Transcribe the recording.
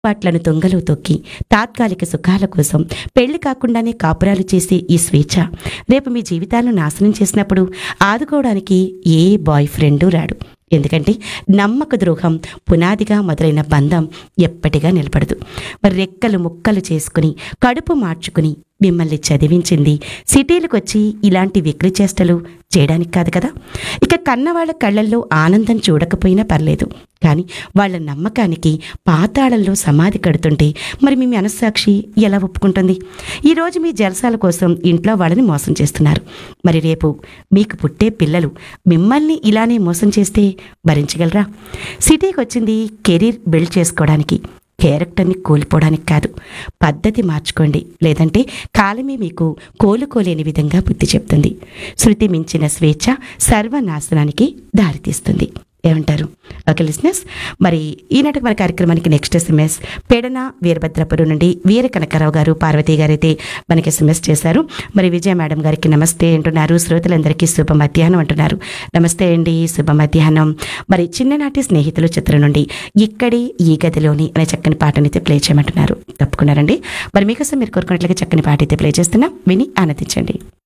పాట్లను దొంగలు తొక్కి తాత్కాలిక సుఖాల కోసం పెళ్లి కాకుండానే కాపురాలు చేసే ఈ స్వేచ్ఛ రేపు మీ జీవితాలను నాశనం చేసినప్పుడు ఆదుకోవడానికి ఏ బాయ్ ఫ్రెండు రాడు ఎందుకంటే నమ్మక ద్రోహం పునాదిగా మొదలైన బంధం ఎప్పటిగా నిలబడదు మరి రెక్కలు ముక్కలు చేసుకుని కడుపు మార్చుకుని మిమ్మల్ని చదివించింది సిటీలకు వచ్చి ఇలాంటి విక్రి చేష్టలు చేయడానికి కాదు కదా ఇక కన్నవాళ్ల కళ్ళల్లో ఆనందం చూడకపోయినా పర్లేదు కానీ వాళ్ళ నమ్మకానికి పాతాళంలో సమాధి కడుతుంటే మరి మీ మనస్సాక్షి ఎలా ఒప్పుకుంటుంది ఈరోజు మీ జలసాల కోసం ఇంట్లో వాళ్ళని మోసం చేస్తున్నారు మరి రేపు మీకు పుట్టే పిల్లలు మిమ్మల్ని ఇలానే మోసం చేస్తే భరించగలరా సిటీకి వచ్చింది కెరీర్ బిల్డ్ చేసుకోవడానికి క్యారెక్టర్ని కోల్పోవడానికి కాదు పద్ధతి మార్చుకోండి లేదంటే కాలమే మీకు కోలుకోలేని విధంగా బుద్ధి చెప్తుంది శృతి మించిన స్వేచ్ఛ సర్వనాశనానికి దారితీస్తుంది ఏమంటారు ఓకే లిస్నెస్ మరి ఈనాటి మన కార్యక్రమానికి నెక్స్ట్ ఎస్ఎంఎస్ పెడన వీరభద్రపురం నుండి వీర కనకారావు గారు పార్వతి గారు అయితే మనకి ఎస్ఎంఎస్ చేశారు మరి విజయ మేడం గారికి నమస్తే అంటున్నారు శ్రోతలందరికీ శుభ మధ్యాహ్నం అంటున్నారు నమస్తే అండి శుభ మధ్యాహ్నం మరి చిన్ననాటి స్నేహితులు చిత్రం నుండి ఇక్కడే ఈ గదిలోని అనే చక్కని పాటనైతే ప్లే చేయమంటున్నారు తప్పుకున్నారండి మరి మీకోసం మీరు కోరుకున్నట్లుగా చక్కని పాట అయితే ప్లే చేస్తున్నాం విని ఆనందించండి